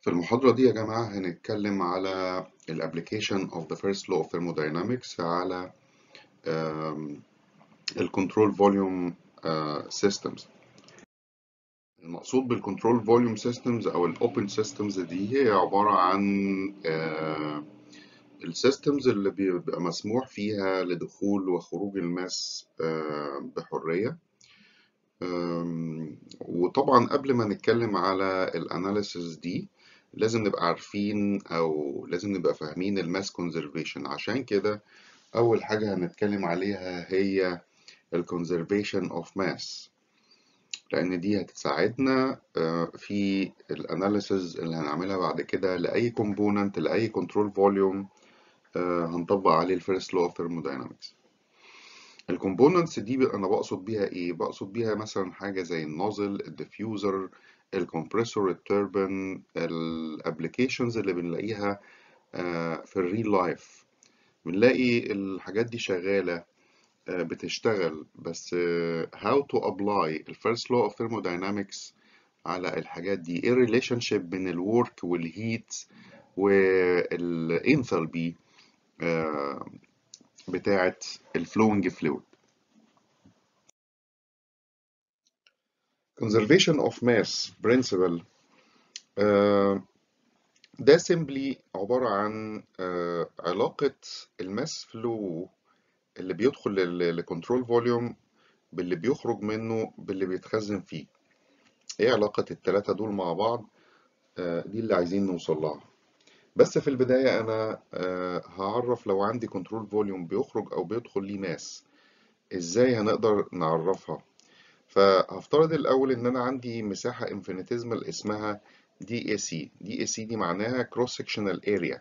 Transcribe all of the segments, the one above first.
في المحاضرة دي يا جماعة هنتكلم على ال application of the first law of thermodynamics على آم، ال control volume آه، systems المقصود بال control volume systems أو ال open systems دي هي عبارة عن آه، ال systems اللي بيبقى مسموح فيها لدخول وخروج الماس آه، بحرية آم، وطبعا قبل ما نتكلم على الاناليسيس دي لازم نبقى عارفين او لازم نبقى فاهمين الماس كونزرفيشن عشان كده اول حاجة هنتكلم عليها هي الكونزرفيشن اوف ماس لان دي هتساعدنا آه، في الاناليسيس اللي هنعملها بعد كده لاي كومبوننت لاي كنترول فوليوم هنطبق عليه الفيرست لو اوف ثيرموداينامكس الكومبوننتس دي بقى انا بقصد بيها ايه بقصد بيها مثلا حاجه زي النوزل الديفيوزر الكمبريسور التوربين الابلكيشنز اللي بنلاقيها آه، في الريل لايف بنلاقي الحاجات دي شغاله آه، بتشتغل بس آه، how to apply ال first law of thermodynamics على الحاجات دي ايه الريليشن شيب بين الورك والهيت والانثالبي بتاعه الفلوينج فلويد conservation of mass principle آه، ده simply عبارة عن آه، علاقة الماس فلو اللي بيدخل لكنترول فوليوم باللي بيخرج منه باللي بيتخزن فيه ايه علاقة التلاتة دول مع بعض آه، دي اللي عايزين نوصل لها بس في البداية أنا آه، هعرف لو عندي كنترول فوليوم بيخرج أو بيدخل ليه ماس إزاي هنقدر نعرفها فهفترض الأول إن أنا عندي مساحة انفينيتيزمال اسمها دي اي سي دي اي سي دي معناها كروس سكشنال اريا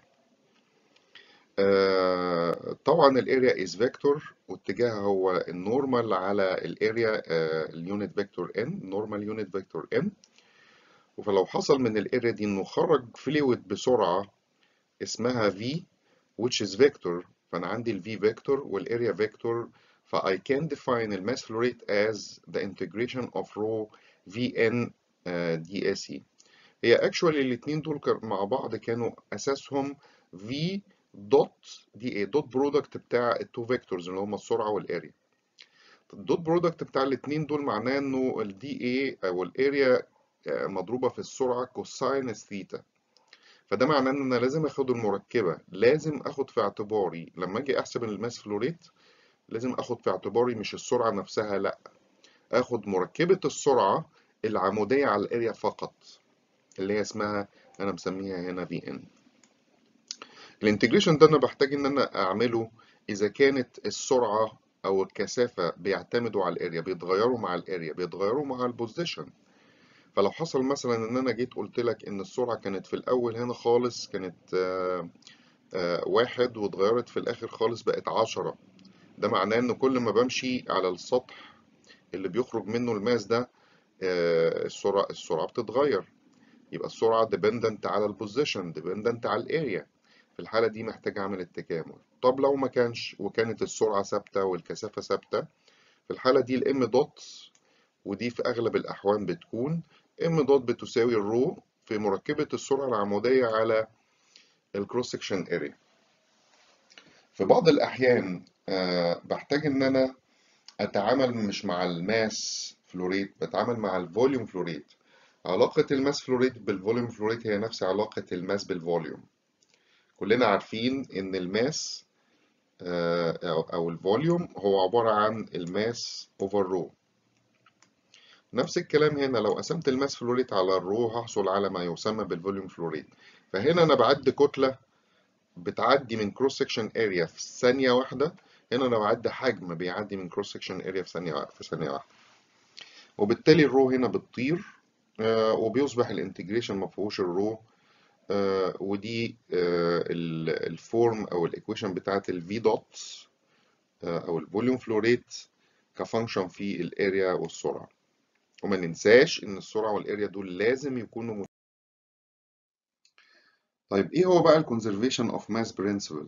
طبعا الاريا از فيكتور واتجاهها هو النورمال على الاريا اليونت فيكتور ان نورمال يونت فيكتور ان فلو حصل من الاريا دي انه خرج فلويد بسرعة اسمها v which is vector فأنا عندي ال v vector والاريا vector ف I can define the mass flow rate as the integration of rho vn uh, dAc هي actually الاتنين دول كان- مع بعض كانوا أساسهم v دوت دي ايه دوت برودكت بتاع التو فيكتورز اللي هما السرعة والاريا الدوت برودكت بتاع الاتنين دول معناه انه الدي اي او الاريا آه، مضروبة في السرعة كوساينس ثيتا فده معناه ان انا لازم اخد المركبة لازم اخد في اعتباري لما اجي احسب الماس فلو ريت لازم اخد في اعتباري مش السرعة نفسها لا اخد مركبة السرعة العمودية على الاريا فقط اللي هي اسمها انا مسميها هنا في ان الانتجريشن ده انا بحتاج ان انا اعمله اذا كانت السرعة او الكثافة بيعتمدوا على الاريا بيتغيروا مع الاريا بيتغيروا مع البوزيشن فلو حصل مثلا ان انا جيت قلت لك ان السرعة كانت في الاول هنا خالص كانت آه، آه، واحد واتغيرت في الاخر خالص بقت عشرة ده معناه ان كل ما بمشي على السطح اللي بيخرج منه الماس ده آه، السرعة السرعة بتتغير يبقى السرعة dependent على البوزيشن dependent على الاريا في الحالة دي محتاج أعمل التكامل طب لو ما كانش وكانت السرعة ثابتة والكثافة ثابتة في الحالة دي الام دوت ودي في أغلب الأحوال بتكون ام دوت بتساوي الرو في مركبة السرعة العمودية على الكروس سكشن اريا في بعض الأحيان آه، بحتاج إن أنا أتعامل مش مع الماس فلوريت بتعامل مع الفوليوم فلوريت علاقة الماس فلوريت بالفوليوم فلوريت هي نفس علاقة الماس بالفوليوم كلنا عارفين إن الماس آه، أو أو الفوليوم هو عبارة عن الماس أوفر رو نفس الكلام هنا لو قسمت الماس فلوريت على الرو هحصل على ما يسمى بالفوليوم فلوريت فهنا أنا بعد كتلة بتعدي من كروس سكشن اريا في ثانية واحدة هنا أنا بعد حجم بيعدي من كروس سكشن اريا في ثانية واحدة في ثانية واحدة وبالتالي الرو هنا بتطير آه، وبيصبح الانتجريشن ما فيهوش الرو آه، ودي آه، ال- الفورم او الايكويشن بتاعت الفي دوت او الفوليوم فلو ريت كفانكشن في الاريا والسرعه وما ننساش ان السرعه والاريا دول لازم يكونوا مت- طيب ايه هو بقى الكونزرفيشن اوف ماس برنسبل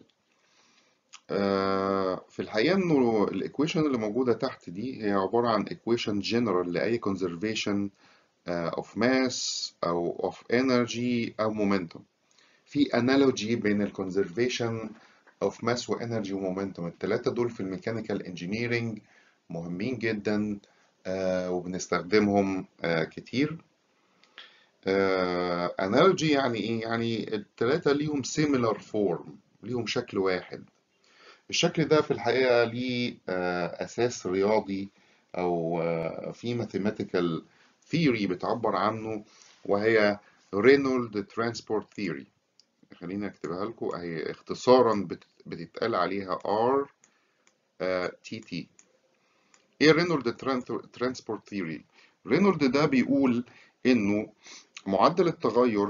في الحقيقه انه الايكويشن اللي موجوده تحت دي هي عباره عن ايكويشن جنرال لاي كونزرفيشن of mass أو of energy أو momentum في analogy بين ال conservation of mass و energy و momentum التلاتة دول في الميكانيكال engineering مهمين جدا آه وبنستخدمهم آه كتير آه analogy يعني ايه؟ يعني التلاتة ليهم similar form ليهم شكل واحد الشكل ده في الحقيقة ليه آه أساس رياضي أو آه في mathematical theory بتعبر عنه وهي رينولد ترانسبورت ثيوري خليني اكتبها لكم اهي اختصارا بتتقال عليها ار تي تي ايه رينولد ترانسبورت ثيوري رينولد ده بيقول انه معدل التغير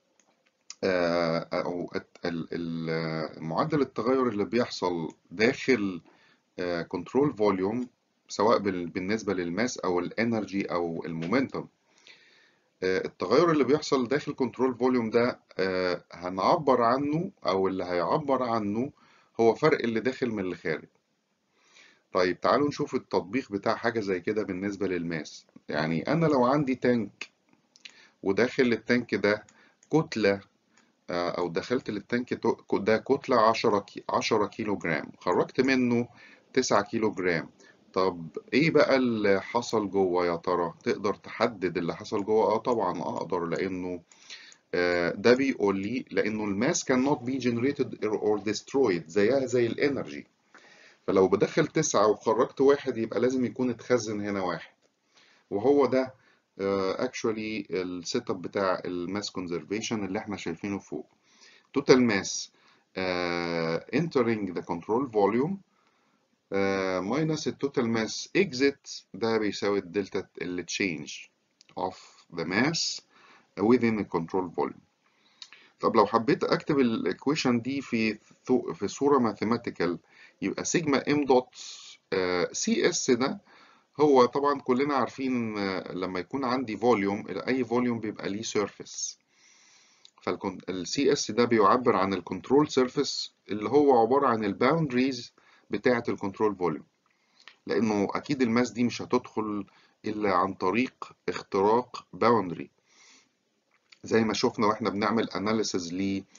او معدل التغير اللي بيحصل داخل كنترول فوليوم سواء بالنسبه للماس او الانرجي او المومنتم التغير اللي بيحصل داخل كنترول فوليوم ده هنعبر عنه او اللي هيعبر عنه هو فرق اللي داخل من اللي خارج طيب تعالوا نشوف التطبيق بتاع حاجة زي كده بالنسبة للماس يعني انا لو عندي تانك وداخل التانك ده كتلة او دخلت للتانك ده كتلة 10 10 كيلو جرام خرجت منه 9 كيلو جرام طب ايه بقى اللي حصل جوه يا ترى تقدر تحدد اللي حصل جوه اه طبعا اقدر لانه آه ده بيقول لي لانه الماس كان not be generated or destroyed زيها زي الانرجي فلو بدخل تسعة وخرجت واحد يبقى لازم يكون اتخزن هنا واحد وهو ده اكشولي السيت اب بتاع الماس كونزرفيشن اللي احنا شايفينه فوق total mass uh, entering the control volume ماينس التوتال ماس اكزيت ده بيساوي الدلتا اللي تشينج اوف ذا ماس within the control volume طب لو حبيت اكتب الايكويشن دي في في صوره ماثيماتيكال يبقى سيجما ام دوت سي اس ده هو طبعا كلنا عارفين لما يكون عندي فوليوم اي فوليوم بيبقى ليه سيرفيس فالسي اس ده بيعبر عن الكنترول سيرفيس اللي هو عباره عن الباوندريز بتاعة الكنترول فوليوم لأنه أكيد الماس دي مش هتدخل إلا عن طريق اختراق باوندري زي ما شفنا واحنا بنعمل اناليسز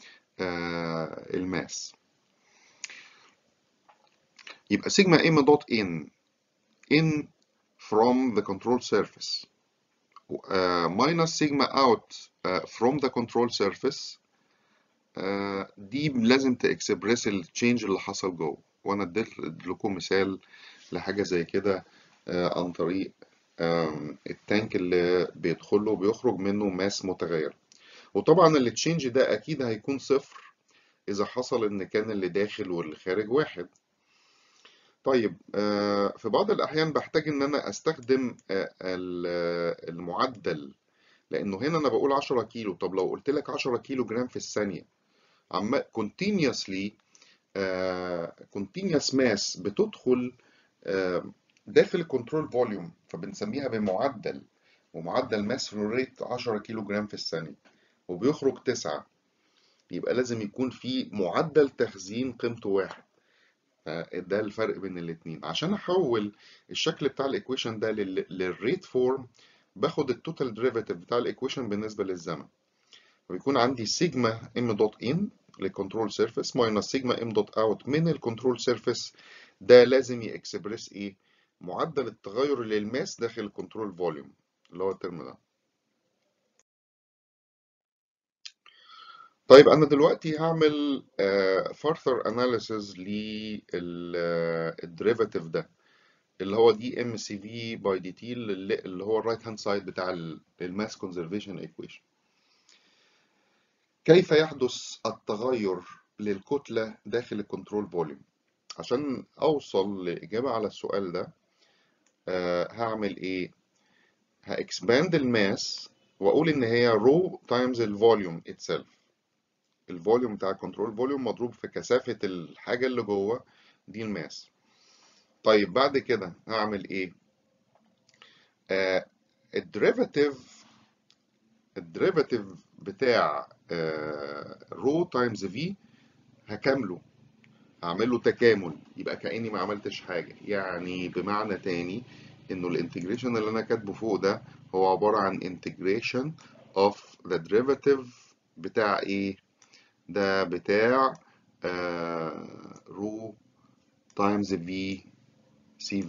للماس يبقى سيجما ام دوت ان in from the control surface uh, minus sigma out uh, from the control surface uh, دي لازم تاكسبريس التشينج اللي حصل جوه وانا اديت لكم مثال لحاجه زي كده عن طريق التانك اللي بيدخل له وبيخرج منه ماس متغير وطبعا التشينج ده اكيد هيكون صفر اذا حصل ان كان اللي داخل واللي خارج واحد طيب في بعض الاحيان بحتاج ان انا استخدم المعدل لانه هنا انا بقول 10 كيلو طب لو قلت لك 10 كيلو جرام في الثانيه عم continuously كونتينيوس ماس بتدخل uh, داخل الكنترول فوليوم فبنسميها بمعدل ومعدل ماس فلو ريت 10 كيلو جرام في الثانية وبيخرج 9 يبقى لازم يكون في معدل تخزين قيمته واحد ده الفرق بين الاتنين عشان احول الشكل بتاع الايكويشن ده للريت فورم باخد التوتال ديريفاتيف بتاع الايكويشن بالنسبة للزمن فبيكون عندي سيجما ام دوت ان للكنترول سيرفيس ماينس سيجما ام دوت اوت من الكنترول سيرفيس ده لازم يكسبريس ايه معدل التغير للماس داخل الكنترول فوليوم اللي هو الترم ده طيب انا دلوقتي هعمل further analysis للديريفاتيف ده اللي هو دي ام سي في باي دي تي اللي هو الرايت هاند سايد بتاع الماس كونزرفيشن ايكويشن كيف يحدث التغير للكتلة داخل الكنترول فوليوم عشان أوصل لإجابة على السؤال ده آه هعمل إيه هاكسباند الماس وأقول إن هي رو تايمز الفوليوم itself الفوليوم بتاع الكنترول فوليوم مضروب في كثافة الحاجة اللي جوه دي الماس طيب بعد كده هعمل إيه آه الديريفاتيف الديريفاتيف بتاع رو تايمز في هكمله هعمل له تكامل يبقى كأني ما عملتش حاجة يعني بمعنى تاني انه الانتجريشن اللي انا كاتبه فوق ده هو عبارة عن integration of the derivative بتاع ايه ده بتاع آه رو times v cv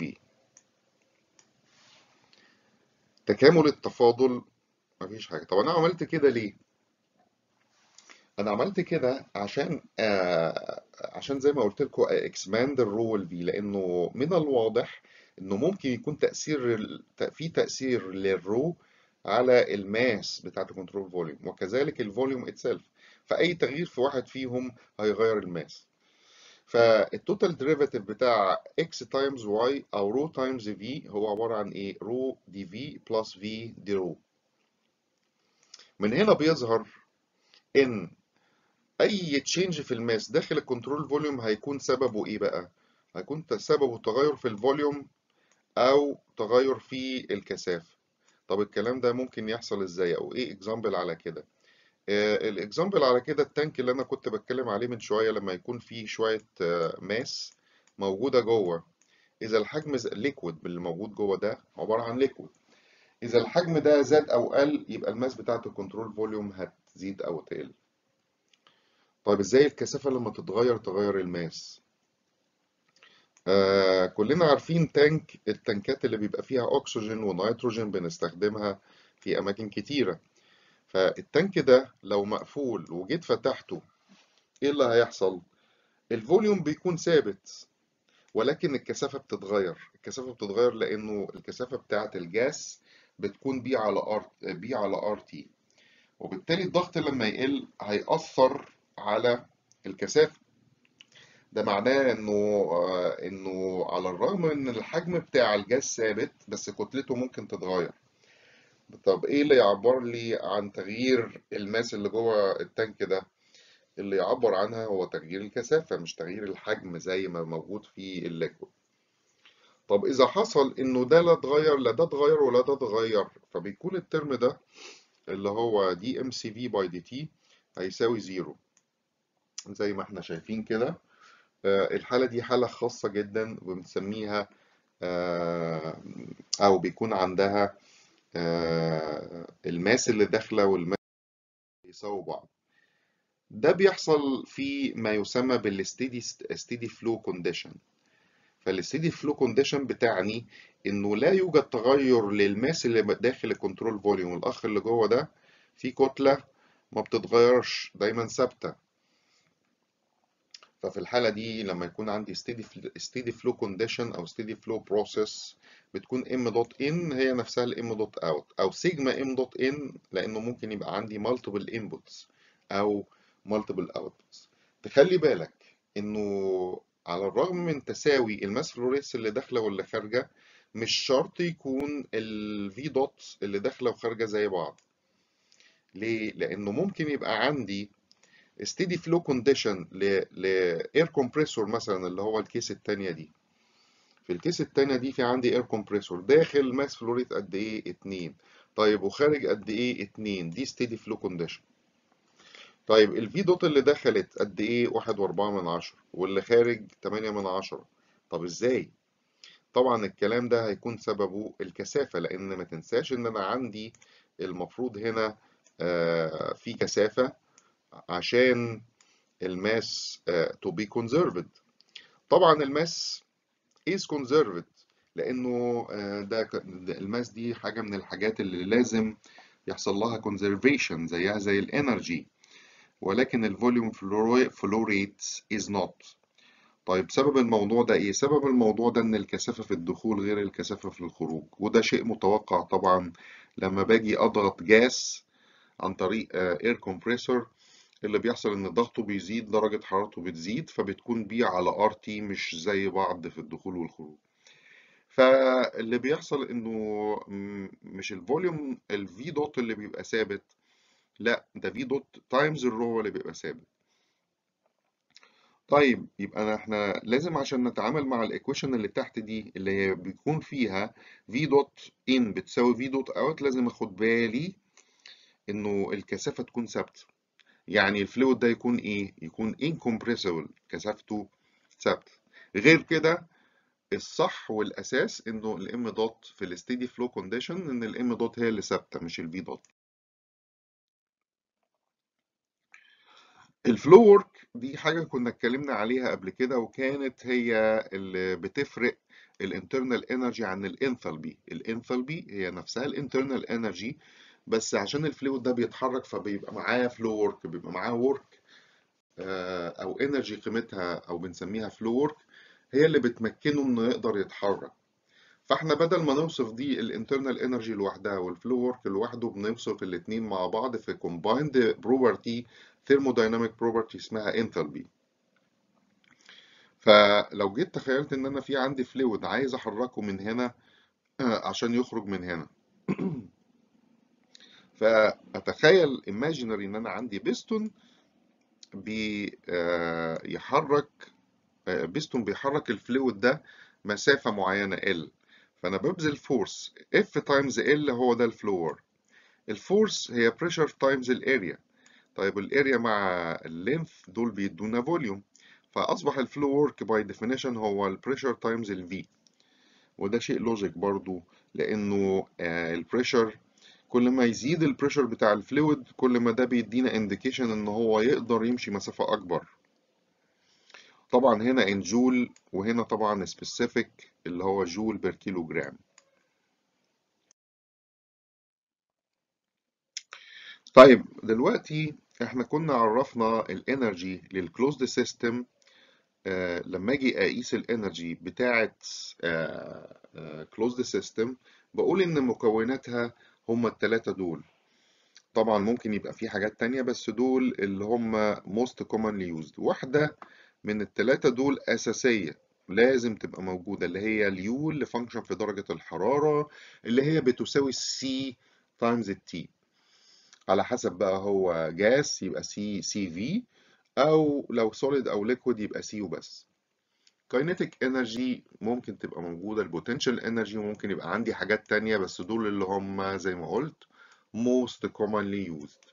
تكامل التفاضل مفيش حاجة طب انا عملت كده ليه انا عملت كده عشان آه عشان زي ما قلت لكم اكسباند الرو والفي لانه من الواضح انه ممكن يكون تاثير ال- في تاثير للرو على الماس بتاعت الكنترول فوليوم وكذلك الفوليوم اتسيلف فاي تغيير في واحد فيهم هيغير الماس فالتوتال ديريفاتيف بتاع x تايمز y او رو تايمز v هو عباره عن ايه رو دي في بلس في دي رو من هنا بيظهر ان اي تشينج في الماس داخل الكنترول فوليوم هيكون سببه ايه بقى هيكون سببه تغير في الفوليوم او تغير في الكثافه طب الكلام ده ممكن يحصل ازاي او ايه اكزامبل على كده الاكزامبل على كده التانك اللي انا كنت بتكلم عليه من شويه لما يكون فيه شويه آه، ماس موجوده جوه اذا الحجم ليكويد اللي موجود جوه ده عباره عن ليكويد اذا الحجم ده زاد او قل يبقى الماس بتاعت الكنترول فوليوم هتزيد او تقل طيب ازاي الكثافه لما تتغير تغير الماس آه كلنا عارفين تانك التانكات اللي بيبقى فيها أكسجين ونيتروجين بنستخدمها في أماكن كتيرة فالتانك ده لو مقفول وجيت فتحته إيه اللي هيحصل؟ الفوليوم بيكون ثابت ولكن الكثافة بتتغير الكثافة بتتغير لأنه الكثافة بتاعة الجاس بتكون بي على ار بي على ار تي وبالتالي الضغط لما يقل هيأثر على الكثافة ده معناه انه آه، انه على الرغم ان الحجم بتاع الجاز ثابت بس كتلته ممكن تتغير طب ايه اللي يعبر لي عن تغيير الماس اللي جوه التانك ده اللي يعبر عنها هو تغيير الكثافة مش تغيير الحجم زي ما موجود في الليكويد طب اذا حصل انه ده لا اتغير لا ده اتغير ولا ده اتغير فبيكون الترم ده اللي هو دي ام سي في باي دي تي هيساوي زيرو زي ما احنا شايفين كده آه، الحالة دي حالة خاصة جدا وبنسميها آه، أو بيكون عندها آه، الماس اللي داخلة والماس اللي يساووا بعض ده بيحصل في ما يسمى بالستيدي ستيدي فلو كونديشن فالستيدي فلو كونديشن بتعني انه لا يوجد تغير للماس اللي داخل الكنترول فوليوم الاخ اللي جوه ده في كتلة ما بتتغيرش دايما ثابتة ففي الحالة دي لما يكون عندي steady steady flow condition أو steady flow process بتكون m dot in هي نفسها ال m dot out أو سيجما m dot in لأنه ممكن يبقى عندي multiple inputs أو multiple outputs تخلي بالك إنه على الرغم من تساوي الماس فلو ريتس اللي داخلة واللي خارجة مش شرط يكون ال v dots اللي داخلة وخارجة زي بعض ليه؟ لأنه ممكن يبقى عندي steady flow condition ل ل air compressor مثلا اللي هو الكيس التانية دي في الكيس التانية دي في عندي air compressor داخل ماس فلو ريت قد ايه 2 طيب وخارج قد ايه 2 دي steady flow condition طيب الفي دوت اللي دخلت قد ايه واحد واربعة من عشرة واللي خارج تمانية من عشرة طب ازاي طبعا الكلام ده هيكون سببه الكثافة لان ما تنساش ان انا عندي المفروض هنا آه في كثافة عشان الماس to be conserved طبعا الماس is conserved لانه آه، ده ك- ده الماس دي حاجة من الحاجات اللي لازم يحصل لها conservation زيها زي الانرجي ولكن الفوليوم فلو ريت is not طيب سبب الموضوع ده ايه؟ سبب الموضوع ده ان الكثافة في الدخول غير الكثافة في الخروج وده شيء متوقع طبعا لما باجي اضغط جاس عن طريق اير كومبريسور اللي بيحصل ان ضغطه بيزيد درجة حرارته بتزيد فبتكون بي على ار تي مش زي بعض في الدخول والخروج فاللي بيحصل انه م- مش الفوليوم الفي دوت اللي بيبقى ثابت لا ده في دوت تايمز الرو اللي بيبقى ثابت طيب يبقى احنا لازم عشان نتعامل مع الايكويشن اللي تحت دي اللي هي بيكون فيها في دوت ان بتساوي في دوت اوت لازم اخد بالي انه الكثافة تكون ثابتة يعني الفلويد ده يكون ايه يكون incompressible كثافته ثابتة غير كده الصح والاساس انه الام دوت في الستيدي فلو كونديشن ان الام دوت هي اللي ثابته مش الفي دوت الفلو ورك دي حاجه كنا اتكلمنا عليها قبل كده وكانت هي اللي بتفرق الانترنال انرجي عن الانثالبي الانثالبي هي نفسها الانترنال انرجي بس عشان الفلويد ده بيتحرك فبيبقى معاه فلو ورك بيبقى معاه ورك او انرجي قيمتها او بنسميها فلو ورك هي اللي بتمكنه انه يقدر يتحرك فاحنا بدل ما نوصف دي الانترنال انرجي لوحدها والفلو ورك لوحده بنوصف الاثنين مع بعض في combined property thermodynamic property اسمها enthalpy فلو جيت تخيلت ان انا في عندي فلويد عايز احركه من هنا عشان يخرج من هنا فاتخيل imaginary ان انا عندي بيستون بيحرك بيستون بيحرك الفلويد ده مسافة معينة L فأنا ببذل فورس F تايمز L هو ده الفلور الفورس هي pressure تايمز الاريا طيب الاريا مع اللينث دول بيدونا فوليوم فأصبح الفلو ورك باي ديفينيشن هو البريشر تايمز الفي وده شيء لوجيك برضو لأنه البريشر كل ما يزيد البريشر بتاع الفلويد كل ما ده بيدينا انديكيشن ان هو يقدر يمشي مسافة أكبر طبعا هنا ان جول وهنا طبعا سبيسيفيك اللي هو جول بير كيلو جرام طيب دلوقتي احنا كنا عرفنا الانرجي للكلوزد سيستم آه لما اجي اقيس الانرجي بتاعه كلوزد سيستم بقول ان مكوناتها هما الثلاثه دول طبعا ممكن يبقى في حاجات تانية بس دول اللي هم most commonly used واحدة من التلاتة دول أساسية لازم تبقى موجودة اللي هي اليو اللي فانكشن في درجة الحرارة اللي هي بتساوي سي تايمز التي على حسب بقى هو جاس يبقى سي سي في أو لو سوليد أو ليكويد يبقى سي وبس كاينيتيك انرجي ممكن تبقى موجودة البوتنشال انرجي ممكن يبقى عندي حاجات تانية بس دول اللي هم زي ما قلت most commonly used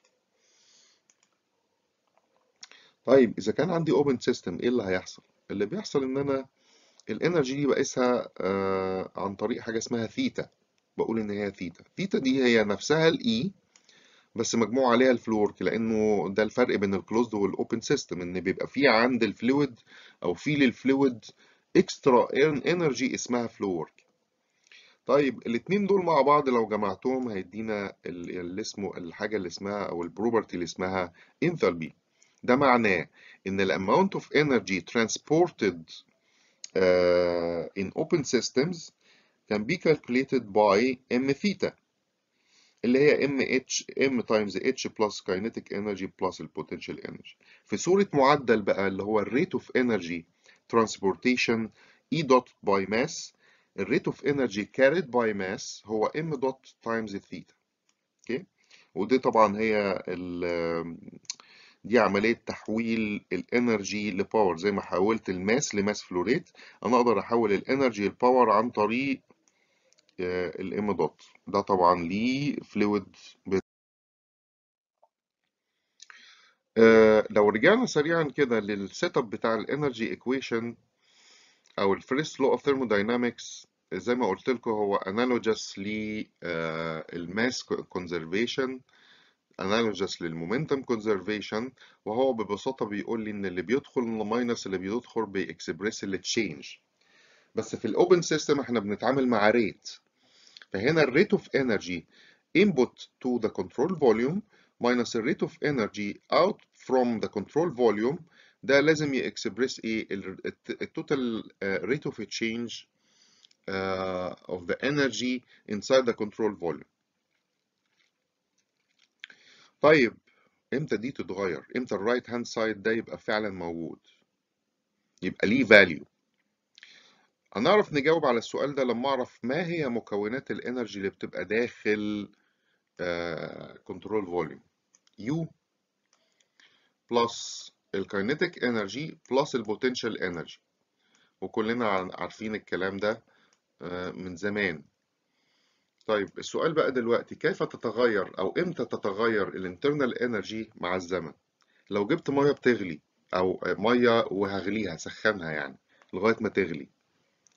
طيب إذا كان عندي open system إيه اللي هيحصل؟ اللي بيحصل إن أنا الانرجي دي بقيسها آه عن طريق حاجة اسمها ثيتا بقول إن هي ثيتا ثيتا دي هي نفسها الإي بس مجموع عليها الفلورك لأنه ده الفرق بين الكلوزد والأوبن سيستم إن بيبقى في عند الفلويد أو في للفلويد اكسترا انرجي اسمها فلورك طيب الاتنين دول مع بعض لو جمعتهم هيدينا اللي اسمه الحاجة اللي اسمها أو البروبرتي اللي اسمها enthalpy ده معناه إن ال amount of energy transported uh, in open systems can be calculated by m theta اللي هي m h m times h plus kinetic energy plus ال potential energy في صورة معدل بقى اللي هو ال rate of energy transportation E dot by mass الريت اوف انرجي كاريد باي ماس هو ام دوت تايمز الثيتا اوكي ودي طبعا هي دي عمليه تحويل الانرجي لباور زي ما حولت الماس لماس فلو ريت انا اقدر احول الانرجي لباور عن طريق الام دوت ده طبعا ليه فلويد لو رجعنا سريعا كده للسيت اب بتاع الانرجي ايكويشن او الفيرست لو اوف ثيرموداينامكس زي ما قلت لكم هو انالوجس للماس كونزرفيشن انالوجس للمومنتم كونزرفيشن وهو ببساطه بيقول لي ان اللي بيدخل ماينس اللي بيدخل بيكسبريس التشينج بس في الاوبن سيستم احنا بنتعامل مع ريت فهنا الريت اوف انرجي input to the control volume minus the rate of energy out from the control volume ده لازم يكسبريس ايه التوتال ريت اوف تشينج of the energy inside the control volume طيب امتى دي تتغير امتى الرايت هاند سايد ده يبقى فعلا موجود يبقى ليه فاليو هنعرف نجاوب على السؤال ده لما اعرف ما هي مكونات الانرجي اللي بتبقى داخل كنترول فوليوم U بلس الكاينيتيك انرجي بلس البوتنشال انرجي وكلنا عارفين الكلام ده من زمان طيب السؤال بقى دلوقتي كيف تتغير او امتى تتغير الانترنال انرجي مع الزمن لو جبت ميه بتغلي او ميه وهغليها سخنها يعني لغايه ما تغلي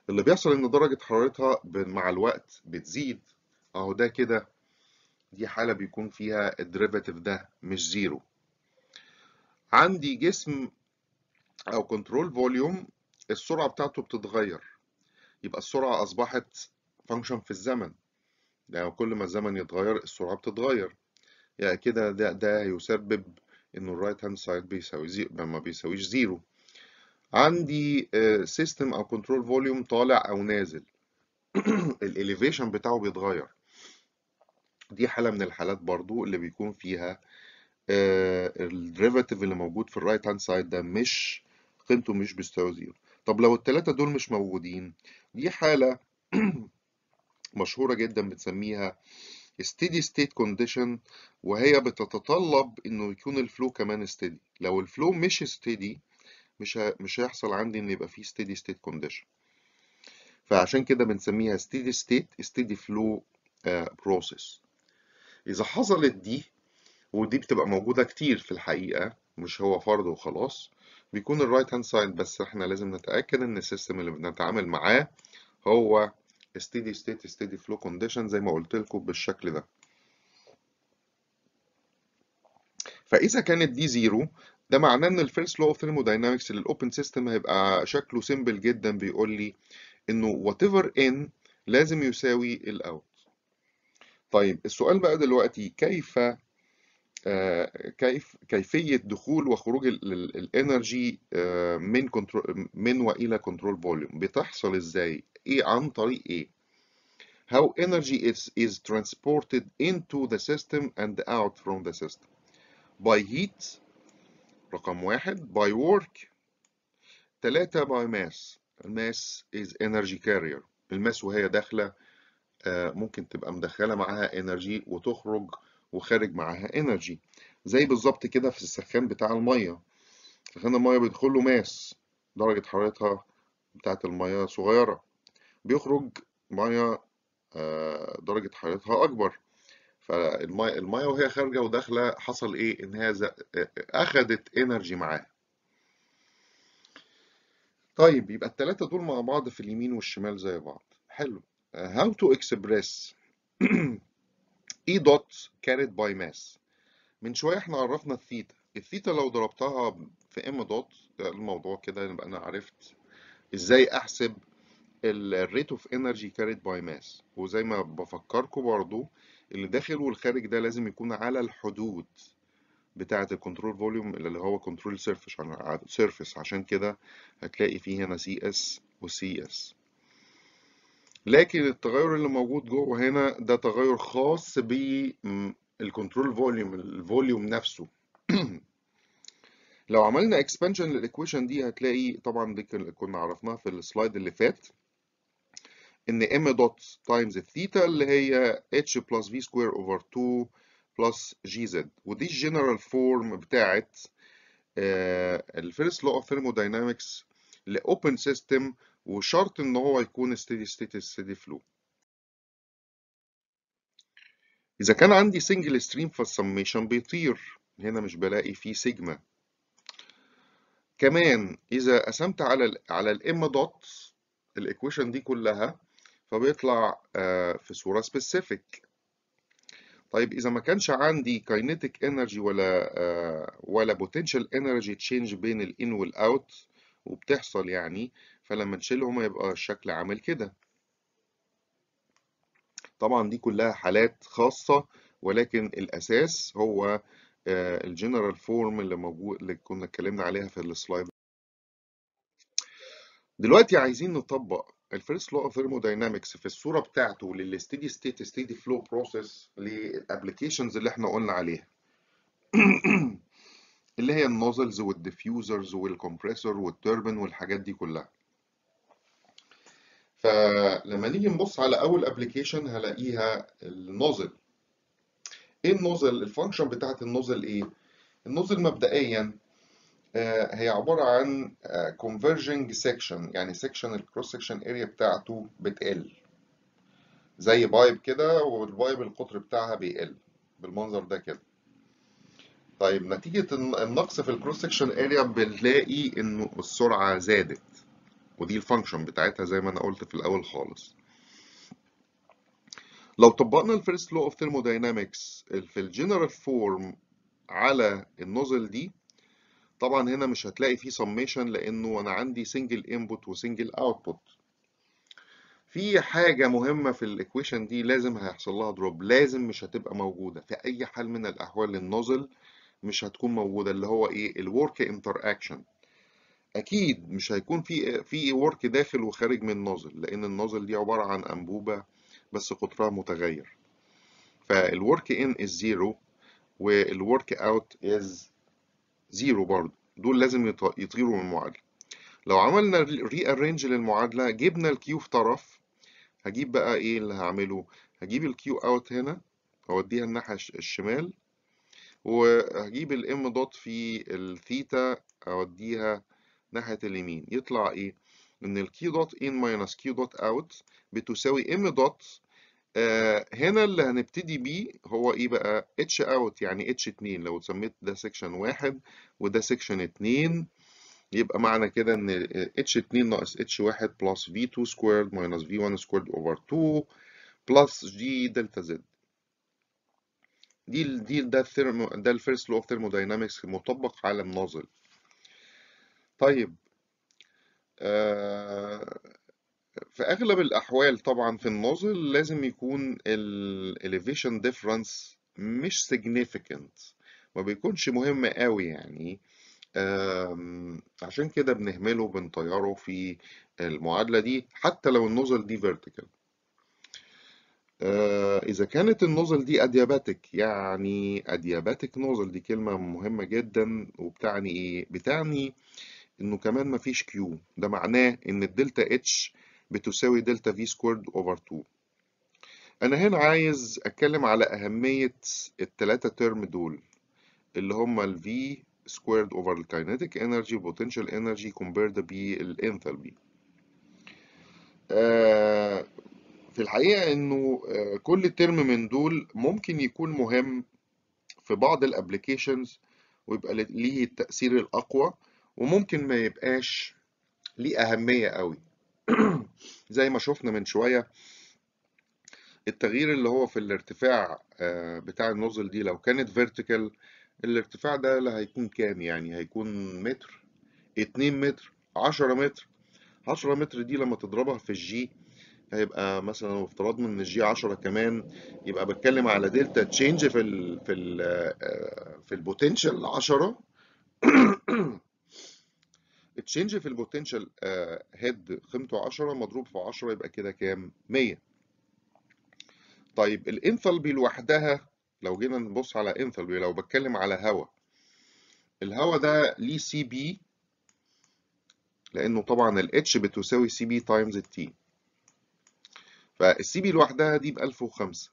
اللي بيحصل ان درجة حرارتها ب- مع الوقت بتزيد اهو ده كده دي حالة بيكون فيها الديريفاتيف ده مش زيرو عندي جسم او كنترول فوليوم السرعة بتاعته بتتغير يبقى السرعة اصبحت فانكشن في الزمن يعني كل ما الزمن يتغير السرعة بتتغير يعني كده ده ده يسبب انه الرايت هاند سايد بيساوي زيرو ما بيساويش زيرو عندي سيستم او كنترول فوليوم طالع او نازل الاليفيشن بتاعه بيتغير دي حالة من الحالات برضو اللي بيكون فيها الديريفاتيف اللي موجود في الرايت هاند سايد ده مش قيمته مش بيساوي زيرو طب لو التلاتة دول مش موجودين دي حالة مشهورة جدا بنسميها steady state condition وهي بتتطلب انه يكون الفلو كمان steady لو الفلو مش steady مش ه... مش هيحصل عندي ان يبقى فيه steady state condition فعشان كده بنسميها steady state steady flow uh, process اذا حصلت دي ودي بتبقى موجودة كتير في الحقيقة مش هو فرض وخلاص بيكون الرايت هاند سايد بس احنا لازم نتأكد ان السيستم اللي بنتعامل معاه هو steady state steady flow condition زي ما قلت لكم بالشكل ده فإذا كانت دي زيرو ده معناه ان الفيرست لو اوف ثيرموداينامكس للاوبن سيستم هيبقى شكله سيمبل جدا بيقول لي انه whatever n لازم يساوي الاوت طيب السؤال بقى دلوقتي كيف آه كيف كيفية دخول وخروج الانرجي آه من كنترول من والى كنترول فوليوم بتحصل ازاي ايه عن طريق ايه how energy is is transported into the system and out from the system by heat رقم واحد by work تلاتة by mass الماس is energy carrier الماس وهي داخلة آه ممكن تبقى مدخلة معاها energy وتخرج وخارج معاها energy زي بالظبط كده في السخان بتاع المية سخان المية بيدخل له ماس درجة حرارتها بتاعت المية صغيرة بيخرج مية آه درجة حرارتها أكبر فالمية المية وهي خارجة وداخلة حصل إيه؟ إن هي أخدت انرجي معاها. طيب يبقى التلاتة دول مع بعض في اليمين والشمال زي بعض. حلو. How to express E dot carried by mass. من شوية احنا عرفنا الثيتا. الثيتا لو ضربتها في ام دوت الموضوع كده يبقى أنا عرفت إزاي أحسب الريت اوف انرجي كاريد باي ماس وزي ما بفكركم برضو اللي داخل والخارج ده لازم يكون على الحدود بتاعة الكنترول فوليوم اللي هو كنترول سيرفيس سيرفيس عشان كده هتلاقي فيه هنا سي اس وسي اس لكن التغير اللي موجود جوه هنا ده تغير خاص بالكنترول فوليوم الفوليوم نفسه لو عملنا اكسبانشن للايكويشن دي هتلاقي طبعا دي كنا عرفناها في السلايد اللي فات ان m دوت تايمز الثيتا اللي هي h بلس v سكوير اوفر 2 بلس gz ودي الجنرال فورم بتاعت الفيرست لو اوف ثيرموداينامكس لاوبن سيستم وشرط ان هو يكون steady state steady flow اذا كان عندي سنجل ستريم فالسميشن بيطير هنا مش بلاقي فيه سيجما كمان اذا قسمت على ال على الام دوت الايكويشن دي كلها فبيطلع في صورة سبيسيفيك طيب إذا ما كانش عندي كاينيتيك انرجي ولا ولا بوتنشال انرجي تشينج بين الان والاوت وبتحصل يعني فلما نشيلهم يبقى الشكل عامل كده طبعا دي كلها حالات خاصة ولكن الأساس هو الجنرال فورم اللي موجود اللي كنا اتكلمنا عليها في السلايد دلوقتي عايزين نطبق الفيرست لو اوف ثيرموداينامكس في الصوره بتاعته للستيدي ستيت ستيدي فلو بروسيس للابلكيشنز اللي احنا قلنا عليها اللي هي النوزلز والديفيوزرز والكمبريسور والتوربين والحاجات دي كلها فلما نيجي نبص على اول ابلكيشن هلاقيها النوزل ايه النوزل الفانكشن بتاعت النوزل ايه النوزل مبدئيا هي عبارة عن converging section يعني section الكروس section area بتاعته بتقل زي بايب كده والبايب القطر بتاعها بيقل بالمنظر ده كده طيب نتيجة النقص في الكروس section area بنلاقي انه السرعة زادت ودي الفانكشن بتاعتها زي ما انا قلت في الاول خالص لو طبقنا الفيرست لو اوف ثيرموداينامكس في الجنرال فورم على النوزل دي طبعا هنا مش هتلاقي فيه سميشن لانه انا عندي سنجل انبوت وسنجل اوتبوت في حاجة مهمة في الايكويشن دي لازم هيحصل لها دروب لازم مش هتبقى موجودة في أي حال من الأحوال للنوزل مش هتكون موجودة اللي هو إيه الورك انتر اكشن أكيد مش هيكون في في ورك داخل وخارج من النوزل لأن النوزل دي عبارة عن أنبوبة بس قطرها متغير فالورك ان از زيرو والورك اوت از زيرو برضه دول لازم يطيروا من المعادلة لو عملنا ري ارينج للمعادلة جبنا الكيو في طرف هجيب بقى ايه اللي هعمله هجيب الكيو اوت هنا اوديها الناحية الشمال وهجيب الام دوت في الثيتا اوديها ناحية اليمين يطلع ايه ان الكيو دوت ان ماينس كيو دوت اوت بتساوي ام دوت آه هنا اللي هنبتدي بيه هو ايه بقى اتش اوت يعني اتش 2 لو سميت ده سيكشن واحد وده سيكشن 2 يبقى معنى كده ان اتش 2 ناقص اتش 1 بلس في 2 سكويرد ماينس في 1 سكويرد اوفر 2 بلس جي دلتا زد دي ال دي ده الثيرمو ده الفيرست لو اوف ثيرموداينامكس مطبق على النازل طيب آه في اغلب الاحوال طبعا في النازل لازم يكون الاليفيشن ديفرنس مش significant ما بيكونش مهم قوي يعني عشان كده بنهمله بنطيره في المعادلة دي حتى لو النوزل دي فيرتيكال إذا كانت النوزل دي أدياباتيك يعني أدياباتيك نوزل دي كلمة مهمة جدا وبتعني إيه؟ بتعني إنه كمان مفيش كيو ده معناه إن الدلتا اتش بتساوي دلتا في سكويرد أوفر 2 أنا هنا عايز أتكلم على أهمية التلاتة ترم دول اللي هما ال V squared over the kinetic energy potential energy compared بالانثالبي آه في الحقيقة انه آه كل ترم من دول ممكن يكون مهم في بعض الابليكيشنز ويبقى ليه التأثير الأقوى وممكن ما يبقاش ليه أهمية قوي زي ما شفنا من شوية التغيير اللي هو في الارتفاع آه بتاع النوزل دي لو كانت فيرتيكال الارتفاع ده اللي هيكون كام يعني هيكون متر اتنين متر عشرة متر عشرة متر دي لما تضربها في الجي هيبقى مثلا لو افترضنا ان الجي عشرة كمان يبقى بتكلم على دلتا تشينج في ال في ال في البوتنشال عشرة التشينج في البوتنشال هيد قيمته عشرة مضروب في عشرة يبقى كده كام مية طيب الانثالبي لوحدها لو جينا نبص على انثالبي لو بتكلم على هواء الهواء ده ليه سي بي لانه طبعا الاتش بتساوي سي بي تايمز التي فالسي بي لوحدها دي ب 1005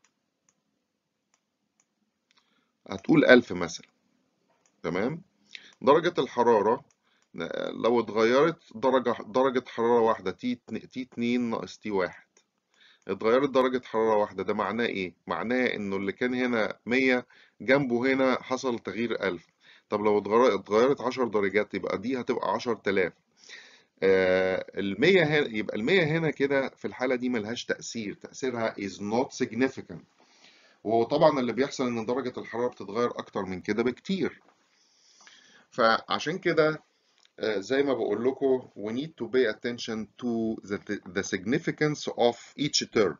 هتقول 1000 مثلا تمام درجة الحرارة لو اتغيرت درجة درجة حرارة واحدة تي تي 2 ناقص تي 1 اتغيرت درجة حرارة واحدة ده معناه ايه؟ معناه انه اللي كان هنا 100 جنبه هنا حصل تغيير 1000 طب لو اتغيرت 10 درجات يبقى دي هتبقى 10000 آه ال 100 هنا يبقى ال 100 هنا كده في الحالة دي ملهاش تأثير تأثيرها is not significant وطبعا اللي بيحصل ان درجة الحرارة بتتغير اكتر من كده بكتير فعشان كده زي ما بقول لكم we need to pay attention to the, the significance of each term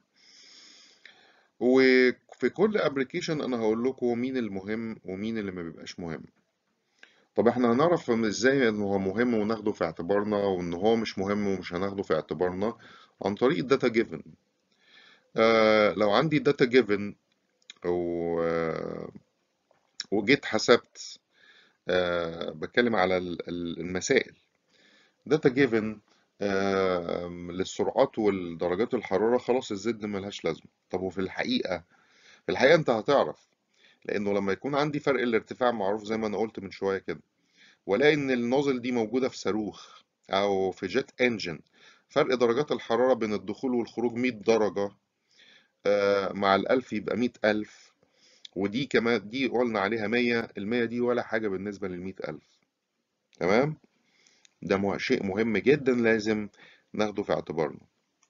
وفي كل application انا هقول لكم مين المهم ومين اللي ما بيبقاش مهم طب احنا هنعرف ازاي ان هو مهم وناخده في اعتبارنا وان هو مش مهم ومش هناخده في اعتبارنا عن طريق الداتا جيفن آه لو عندي داتا جيفن و آه وجيت حسبت أه بتكلم على المسائل داتا جيفن أه للسرعات والدرجات الحرارة خلاص الزد ملهاش لازمة طب وفي الحقيقة في الحقيقة انت هتعرف لانه لما يكون عندي فرق الارتفاع معروف زي ما انا قلت من شوية كده والاقي ان النوزل دي موجودة في صاروخ او في جيت انجن فرق درجات الحرارة بين الدخول والخروج 100 درجة أه مع الألف يبقى 100 ألف ودي كمان دي قلنا عليها 100 ال 100 دي ولا حاجة بالنسبة لل 100000 تمام ده شيء مهم جدا لازم ناخده في اعتبارنا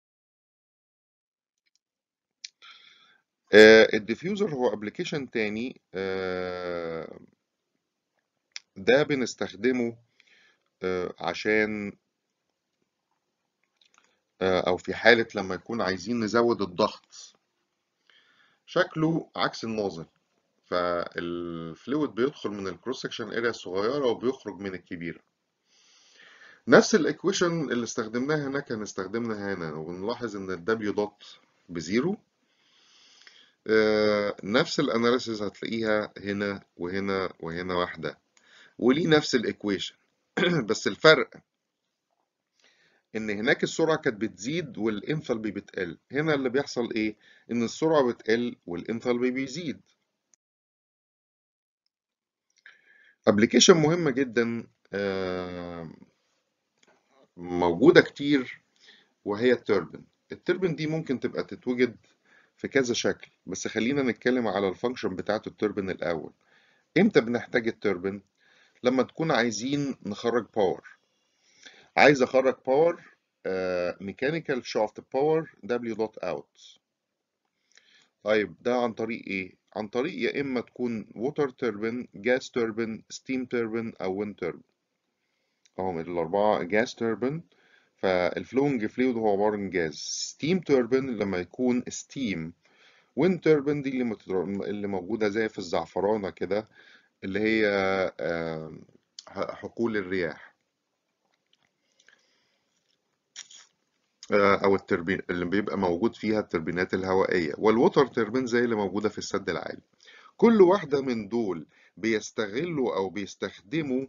آه، الديفيوزر هو ابلكيشن تاني آه، ده بنستخدمه آه، عشان آه، او في حالة لما يكون عايزين نزود الضغط شكله عكس النازل فالفلويد بيدخل من الكروس سكشن اريا الصغيرة وبيخرج من الكبيرة نفس الايكويشن اللي استخدمناها هناك هنستخدمها هنا ونلاحظ ان الدبليو دوت بزيرو آه، نفس الاناليسيز هتلاقيها هنا وهنا وهنا واحدة وليه نفس الايكويشن بس الفرق ان هناك السرعة كانت بتزيد والانثالبي بتقل هنا اللي بيحصل ايه ان السرعة بتقل والانثالبي بيزيد ابلكيشن مهمة جدا آه، موجودة كتير وهي التوربن التوربن دي ممكن تبقى تتوجد في كذا شكل بس خلينا نتكلم على الفانكشن بتاعة التوربن الأول امتى بنحتاج التوربن لما تكون عايزين نخرج باور عايز اخرج باور ميكانيكال شافت باور دبليو دوت اوت طيب ده عن طريق ايه عن طريق يا اما تكون ووتر توربن جاس توربن ستيم توربن او ويند توربن اهم الاربعه جاس توربن فالفلوينج فلويد هو عباره عن جاز ستيم توربن لما يكون ستيم ويند توربن دي اللي متدر- اللي موجوده زي في الزعفرانه كده اللي هي آه، حقول الرياح آه، او التربين اللي بيبقى موجود فيها التربينات الهوائيه والووتر توربين زي اللي موجوده في السد العالي كل واحده من دول بيستغلوا او بيستخدموا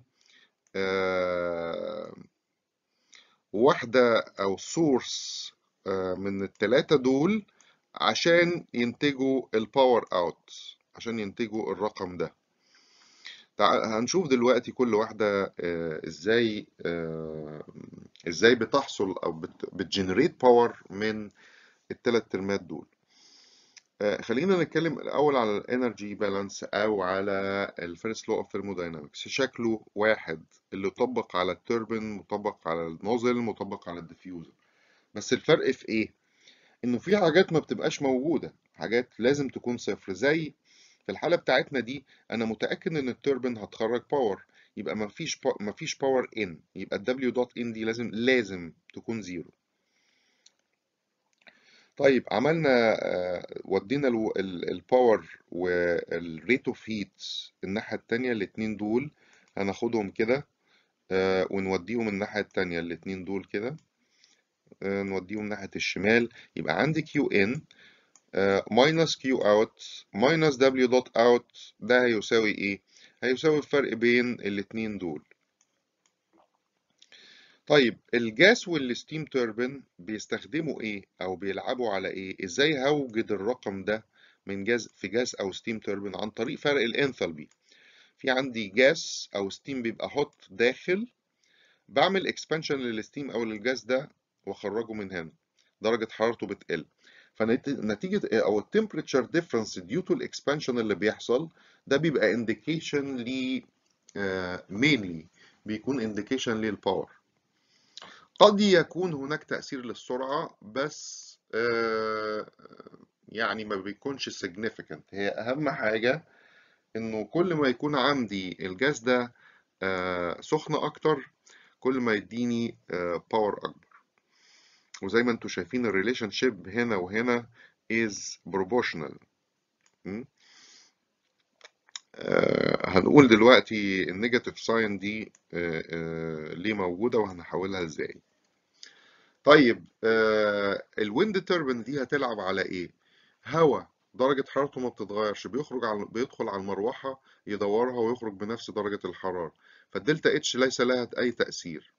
آه، واحده او سورس من الثلاثه دول عشان ينتجوا الباور اوت عشان ينتجوا الرقم ده تع- هنشوف دلوقتي كل واحدة آه، ازاي آه، ازاي بتحصل او بتجنريت باور من الثلاث ترمات دول آه، خلينا نتكلم الاول على الانرجي بالانس او على الفيرست لو اوف ثيرموداينامكس شكله واحد اللي يطبق على التوربين مطبق على النوزل مطبق على الديفيوزر بس الفرق في ايه انه في حاجات ما بتبقاش موجودة حاجات لازم تكون صفر زي في الحالة بتاعتنا دي أنا متأكد إن التوربين هتخرج باور يبقى مفيش با... مفيش باور إن يبقى الدبليو دوت إن دي لازم لازم تكون زيرو طيب عملنا آه، ودينا الو- ال- الباور والريت اوف هيت الناحية التانية الاتنين دول هناخدهم كده آه، ونوديهم الناحية التانية الاتنين دول كده آه، نوديهم ناحية الشمال يبقى عندي كيو ان ماينس كيو اوت ماينس دبليو دوت اوت ده هيساوي ايه؟ هيساوي الفرق بين الاتنين دول طيب الجاس والستيم توربين بيستخدموا ايه او بيلعبوا على ايه ازاي هوجد الرقم ده من جاز في جاس او ستيم توربين عن طريق فرق الانثالبي في عندي جاس او ستيم بيبقى هوت داخل بعمل اكسبانشن للستيم او للجاس ده واخرجه من هنا درجة حرارته بتقل فنتيجة او التمبريتشر ديفرنس ديو تو الاكسبانشن اللي بيحصل ده بيبقى انديكيشن ل مينلي بيكون انديكيشن للباور قد يكون هناك تأثير للسرعة بس آه، يعني ما بيكونش significant هي أهم حاجة إنه كل ما يكون عندي الجاز ده آه، سخن أكتر كل ما يديني باور أكبر وزي ما انتم شايفين الريليشن شيب هنا وهنا is proportional م? آه، هنقول دلوقتي النيجاتيف ساين دي آه، آه، ليه موجودة وهنحولها ازاي طيب آه الويند توربين دي هتلعب على ايه هواء درجة حرارته ما بتتغيرش بيخرج على بيدخل على المروحة يدورها ويخرج بنفس درجة الحرارة فالدلتا اتش ليس لها اي تأثير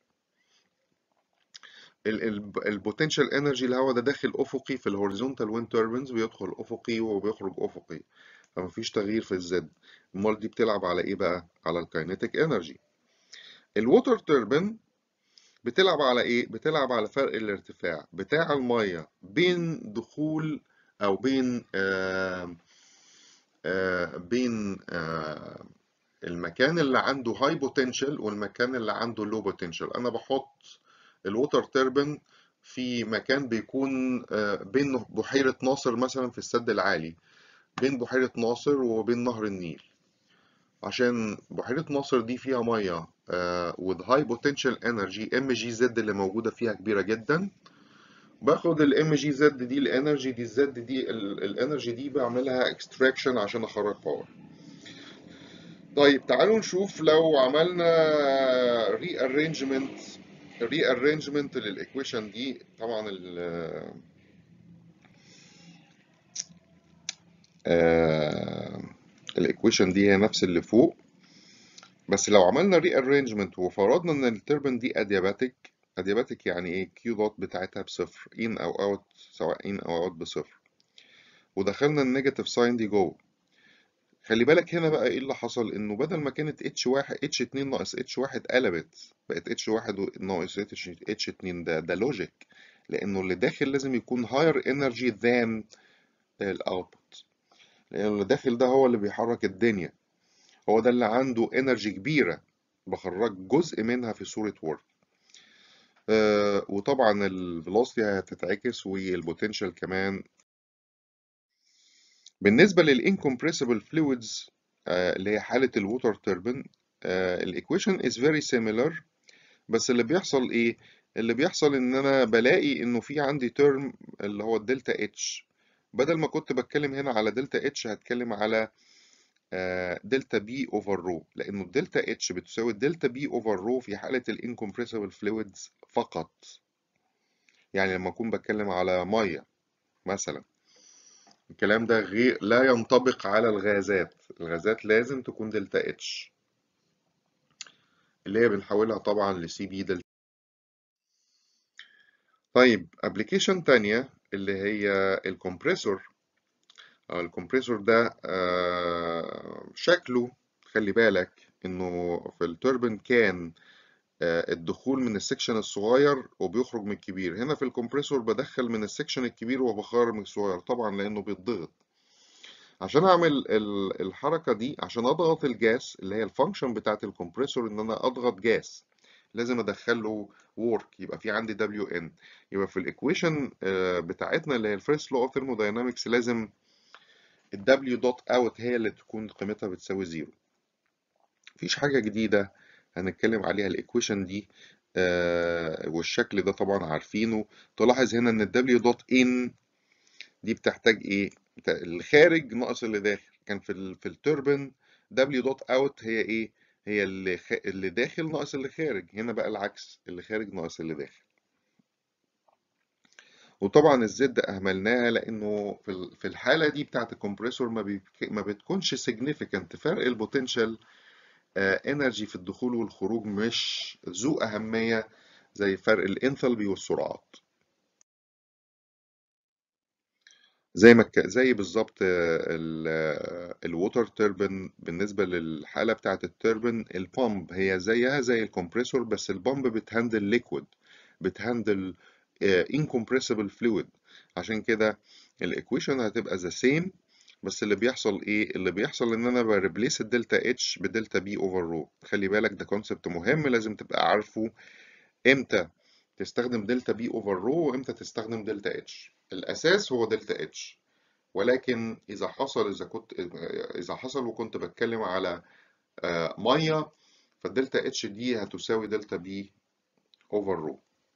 البوتنشال انرجي الهواء ده داخل افقي في الهوريزونتال ويند توربينز بيدخل افقي وبيخرج افقي فمفيش تغيير في الزد امال دي بتلعب على ايه بقى على الكاينيتيك انرجي الووتر توربين بتلعب على ايه بتلعب على فرق الارتفاع بتاع الميه بين دخول او بين آه آه بين آه المكان اللي عنده هاي بوتنشال والمكان اللي عنده لو بوتنشال انا بحط الووتر توربين في مكان بيكون آه، بين بحيرة ناصر مثلا في السد العالي بين بحيرة ناصر وبين نهر النيل عشان بحيرة ناصر دي فيها مية آه، with high potential energy ام جي زد اللي موجودة فيها كبيرة جدا باخد الام جي زد دي الانرجي دي الزد دي ال- الانرجي دي بعملها اكستراكشن عشان اخرج باور طيب تعالوا نشوف لو عملنا ري ارينجمنت ري ارينجمنت للايكويشن دي طبعا ال الايكويشن دي هي نفس اللي فوق بس لو عملنا ري ارينجمنت وفرضنا ان التربن دي ادياباتيك ادياباتيك يعني ايه كيو دوت بتاعتها بصفر ان او اوت سواء ان او اوت بصفر ودخلنا النيجاتيف ساين دي جوه خلي بالك هنا بقى ايه اللي حصل انه بدل ما كانت اتش واحد اتش اتنين ناقص اتش واحد قلبت بقت اتش واحد ناقص اتش اتش اتنين ده ده لوجيك لانه اللي داخل لازم يكون higher energy than الاوتبوت لان اللي داخل ده هو اللي بيحرك الدنيا هو ده اللي عنده انرجي كبيرة بخرج جزء منها في صورة ورك آه وطبعا الفيلوسيتي هتتعكس والبوتنشال كمان بالنسبة للانكمبريسبل فلويدز اللي هي حالة الووتر توربين الايكويشن is very similar بس اللي بيحصل ايه اللي بيحصل ان انا بلاقي انه في عندي ترم اللي هو الدلتا اتش بدل ما كنت بتكلم هنا على دلتا اتش هتكلم على دلتا بي اوفر رو لانه الدلتا اتش بتساوي الدلتا بي اوفر رو في حالة الانكمبريسبل فلويدز فقط يعني لما اكون بتكلم على مية مثلا الكلام ده غير لا ينطبق على الغازات الغازات لازم تكون دلتا اتش اللي هي بنحولها طبعا لسي بي دلتا طيب ابلكيشن تانية اللي هي الكمبريسور الكمبريسور ده آه، شكله خلي بالك انه في التوربين كان آه، الدخول من السكشن الصغير وبيخرج من الكبير هنا في الكمبريسور بدخل من السكشن الكبير وبخرج من الصغير طبعا لانه بيتضغط عشان اعمل ال- الحركه دي عشان اضغط الجاس اللي هي الفانكشن بتاعت الكمبريسور ان انا اضغط جاس لازم ادخل له work يبقى في عندي دبليو ان يبقى في الايكويشن بتاعتنا اللي هي الفيرست لو اوف ثيرموداينامكس لازم الدبليو دوت اوت هي اللي تكون قيمتها بتساوي زيرو مفيش حاجه جديده هنتكلم عليها الايكويشن دي آه، والشكل ده طبعا عارفينه تلاحظ هنا ان الدبليو دوت ان دي بتحتاج ايه بتا- اللي خارج ناقص اللي داخل كان في ال في التوربين دبليو دوت اوت هي ايه هي اللي خ... اللي داخل ناقص اللي خارج هنا بقى العكس اللي خارج ناقص اللي داخل وطبعا الزد اهملناها لانه في ال- في الحاله دي بتاعت الكمبريسور ما, بي... ما بتكونش significant فرق البوتنشال انرجي في الدخول والخروج مش ذو اهميه زي فرق الانثالبي والسرعات زي ما ك... زي بالظبط الووتر توربين بالنسبه للحاله بتاعه التوربين البامب هي زيها زي الكمبريسور بس البامب بتهندل ليكويد بتهندل incompressible fluid عشان كده الايكويشن هتبقى ذا سيم بس اللي بيحصل ايه اللي بيحصل ان انا بريبليس الدلتا اتش بدلتا بي اوفر رو خلي بالك ده كونسبت مهم لازم تبقى عارفه امتى تستخدم دلتا بي اوفر رو وامتى تستخدم دلتا اتش الاساس هو دلتا اتش ولكن اذا حصل اذا كنت اذا حصل وكنت بتكلم على آه، ميه فالدلتا اتش دي هتساوي دلتا بي اوفر رو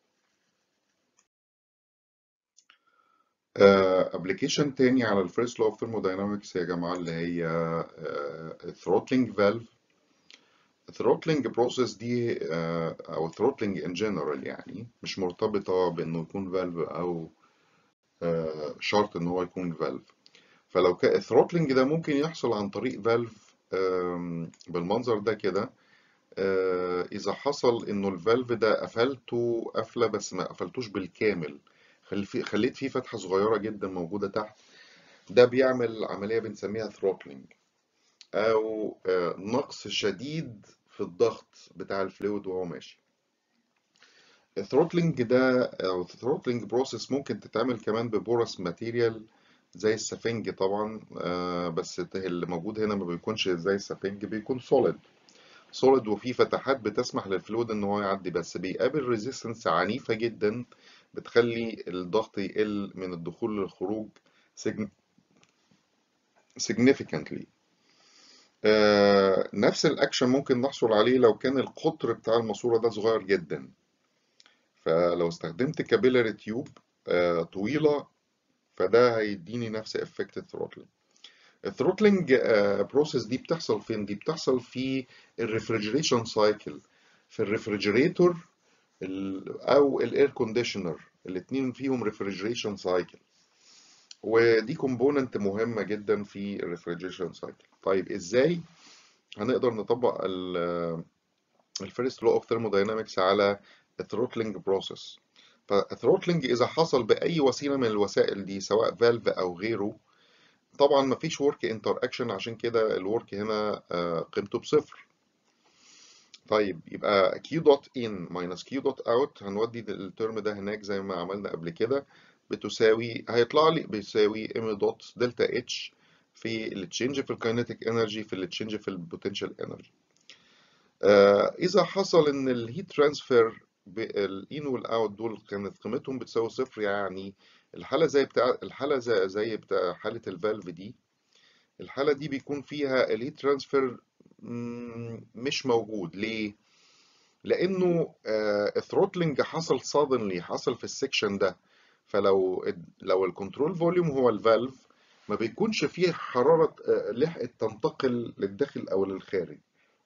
ابلكيشن تاني على الفيرست لو اوف ثيرموداينامكس يا جماعه اللي هي ثروتلينج فالف الثروتلينج بروسيس دي آه، او ثروتلينج ان جنرال يعني مش مرتبطه بانه يكون فالف او آه، شرط ان هو يكون فالف فلو كان الثروتلينج ده ممكن يحصل عن طريق فالف بالمنظر ده كده آه، اذا حصل انه الفالف ده قفلته قفله بس ما قفلتوش بالكامل خل- في- خليت فيه فتحه صغيره جدا موجوده تحت ده بيعمل عمليه بنسميها ثروتلينج او آه، نقص شديد في الضغط بتاع الفلويد وهو ماشي الثروتلينج ده او الثروتلينج بروسيس ممكن تتعمل كمان ببورس ماتيريال زي السفنج طبعا آه، بس اللي موجود هنا ما بيكونش زي السفنج بيكون سوليد سوليد وفيه فتحات بتسمح للفلويد ان هو يعدي بس بيقابل ريزيستنس عنيفة جدا بتخلي الضغط يقل من الدخول للخروج significantly آه نفس الاكشن ممكن نحصل عليه لو كان القطر بتاع الماسوره ده صغير جدا فلو استخدمت كابيلاري تيوب آه طويله فده هيديني نفس افكت الثروتلينج الثروتلينج بروسيس دي بتحصل فين دي بتحصل في الريفريجريشن سايكل في الريفريجريتور او الاير كونديشنر الاثنين فيهم ريفريجريشن سايكل ودي كومبوننت مهمه جدا في الريفريجريشن سايكل طيب ازاي هنقدر نطبق الفيرست لو اوف ثيرموداينامكس على الثروتلينج بروسيس فالثروتلينج اذا حصل باي وسيله من الوسائل دي سواء فالف او غيره طبعا مفيش ورك انتر اكشن عشان كده الورك هنا قيمته بصفر طيب يبقى Q دوت in minus Q دوت out هنودي الترم ده هناك زي ما عملنا قبل كده بتساوي هيطلع لي بيساوي M دوت دلتا H في التشينج في الكاينيتيك انرجي في التشينج في البوتنشال انرجي آه اذا حصل ان الهيت ترانسفير الان والاوت دول كانت قيمتهم بتساوي صفر يعني الحاله زي بتاع الحاله زي, زي بتاع حاله الفالف دي الحاله دي بيكون فيها الهيت ترانسفير مش موجود ليه لانه الثروتلينج حصل suddenly حصل في السكشن ده فلو لو الكنترول فوليوم هو الفالف ما بيكونش فيه حراره لحقت تنتقل للداخل او للخارج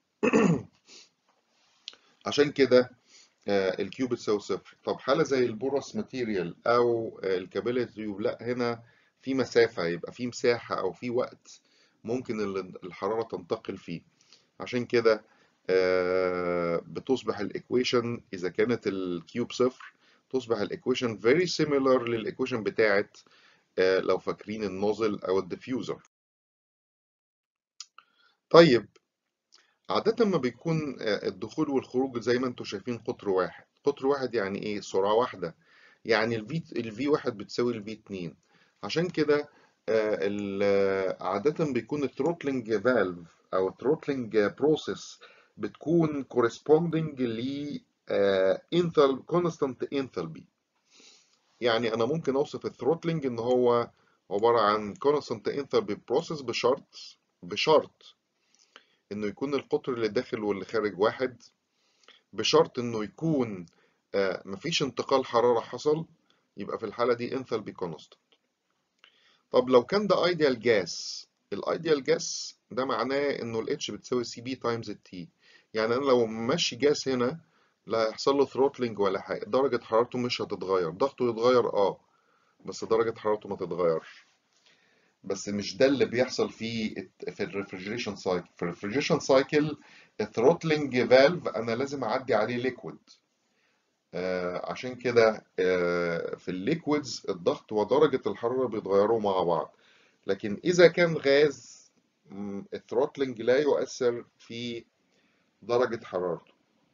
عشان كده الكيو بتساوي صفر طب حاله زي البورس ماتيريال او الكابيلاري تيوب لا هنا في مسافه يبقى في مساحه او في وقت ممكن الحراره تنتقل فيه عشان كده بتصبح الايكويشن اذا كانت الكيوب صفر تصبح الايكويشن very similar للايكويشن بتاعت لو فاكرين النوزل او الديفيوزر طيب عادة ما بيكون الدخول والخروج زي ما انتم شايفين قطر واحد قطر واحد يعني ايه سرعة واحدة يعني الفي الفي واحد بتساوي الفي اتنين عشان كده عادة بيكون الثروتلينج فالف او الثروتلينج بروسيس بتكون corresponding ل constant enthalpy يعني انا ممكن اوصف الثروتلينج ان هو عبارة عن constant enthalpy process بشرط بشرط انه يكون القطر اللي داخل واللي خارج واحد بشرط انه يكون مفيش انتقال حرارة حصل يبقى في الحالة دي enthalpy constant طب لو كان ده ideal gas الايديال جاس ده معناه انه الاتش بتساوي سي بي تايمز التي يعني انا لو ماشي جاس هنا لا هيحصل له ثروتلينج ولا حاجه درجه حرارته مش هتتغير ضغطه يتغير اه بس درجه حرارته ما تتغيرش بس مش ده اللي بيحصل في في الريفريجريشن سايكل في الريفريجريشن سايكل الثروتلينج فالف انا لازم اعدي عليه ليكويد آه عشان كده آه في الليكويدز الضغط ودرجه الحراره بيتغيروا مع بعض لكن إذا كان غاز الثروتلينج لا يؤثر في درجة حرارته.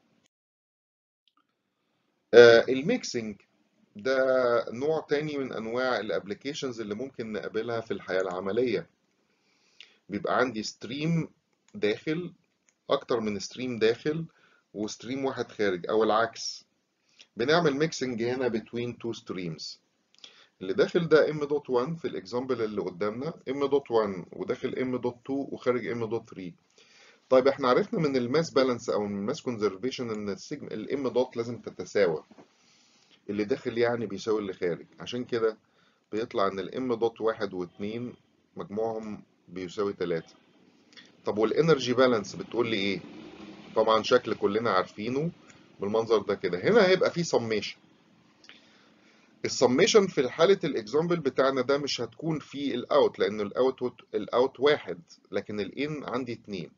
آه الميكسينج ده نوع تاني من أنواع الابليكيشنز اللي ممكن نقابلها في الحياة العملية. بيبقى عندي ستريم داخل أكتر من ستريم داخل وستريم واحد خارج أو العكس. بنعمل ميكسينج هنا between two streams. اللي داخل ده ام دوت 1 في الاكزامبل اللي قدامنا ام دوت 1 وداخل ام دوت 2 وخارج ام دوت 3 طيب احنا عرفنا من الماس بالانس او من الماس كونزرفيشن ان السيجما الام دوت لازم تتساوى اللي داخل يعني بيساوي اللي خارج عشان كده بيطلع ان الام دوت 1 و2 مجموعهم بيساوي 3 طب والانرجي بالانس بتقول لي ايه طبعا شكل كلنا عارفينه بالمنظر ده كده هنا هيبقى فيه سميشن السميشن في حالة الاكزامبل بتاعنا ده مش هتكون في الاوت لان الاوت الاوت واحد لكن الان عندي اتنين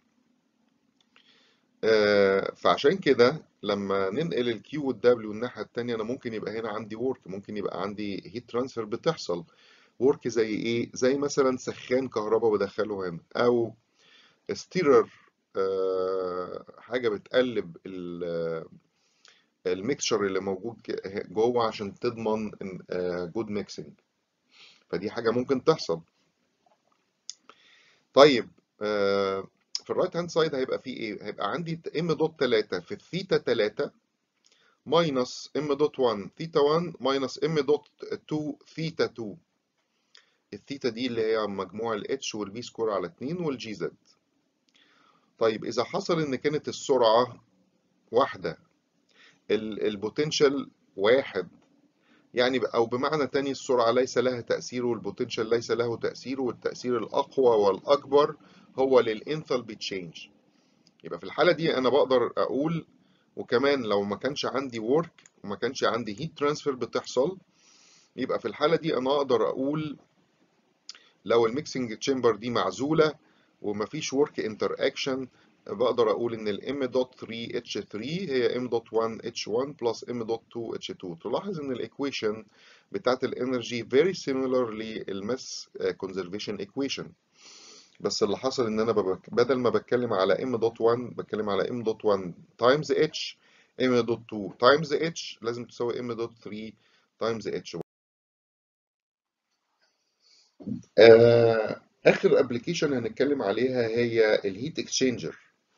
آه فعشان كده لما ننقل الكيو والدبليو الناحية التانية انا ممكن يبقى هنا عندي ورك ممكن يبقى عندي هيت ترانسفير بتحصل ورك زي ايه زي مثلا سخان كهرباء بدخله هنا او ستيرر آه حاجة بتقلب الميكشر اللي موجود جوه عشان تضمن جود ميكسنج فدي حاجة ممكن تحصل طيب في الرايت هاند سايد هيبقى فيه ايه هيبقى عندي ام دوت 3 في الثيتا 3 ماينس ام دوت 1 ثيتا 1 ماينس ام دوت 2 ثيتا 2 الثيتا دي اللي هي مجموع الاتش والبي سكور على 2 والجي زد طيب اذا حصل ان كانت السرعه واحده البوتنشال واحد يعني او بمعنى تاني السرعه ليس لها تاثير والبوتنشال ليس له تاثير والتاثير الاقوى والاكبر هو للانثالبي تشينج يبقى في الحاله دي انا بقدر اقول وكمان لو ما كانش عندي ورك وما كانش عندي هيت ترانسفير بتحصل يبقى في الحاله دي انا اقدر اقول لو الميكسنج تشامبر دي معزوله ومفيش ورك انتر اكشن بقدر اقول ان الام دوت 3 اتش 3 هي ام دوت 1 اتش 1 بلس ام دوت 2 اتش 2 تلاحظ ان الايكويشن بتاعت الانرجي very similar للماس كونزرفيشن ايكويشن بس اللي حصل ان انا ببك... بدل ما بتكلم على ام دوت 1 بتكلم على ام دوت 1 تايمز اتش ام دوت 2 تايمز اتش لازم تساوي ام دوت 3 تايمز اتش آه اخر ابلكيشن هنتكلم عليها هي الهيت اكسشينجر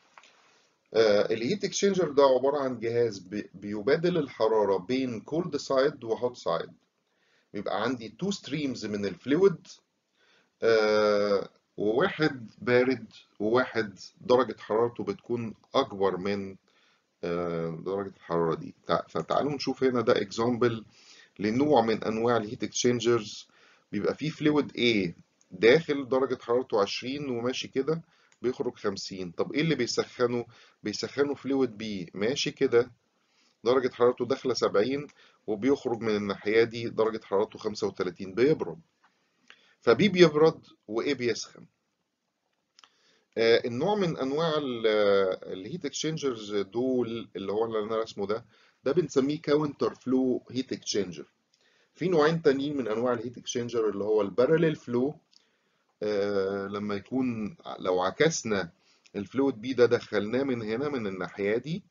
الهيت اكسشينجر ده عباره عن جهاز بيبادل الحراره بين كولد سايد وهوت سايد بيبقى عندي تو ستريمز من الفلويد آه وواحد بارد وواحد درجه حرارته بتكون اكبر من آه درجه الحراره دي فتعالوا نشوف هنا ده اكزامبل لنوع من انواع الهيت اكسشينجرز بيبقى فيه فلويد A داخل درجة حرارته 20 وماشي كده بيخرج 50 طب ايه اللي بيسخنه؟ بيسخنه فلويد بي ماشي كده درجة حرارته داخلة 70 وبيخرج من الناحية دي درجة حرارته 35 بيبرد فبي بيبرد وايه بيسخن آه النوع من انواع الهيت اكسشينجرز دول اللي هو اللي انا رسمه ده ده بنسميه كاونتر فلو هيت اكسشينجر في نوعين تانيين من انواع الهيت اكسشينجر اللي هو الباراليل فلو آه لما يكون لو عكسنا الفلويد بي ده دخلناه من هنا من الناحيه دي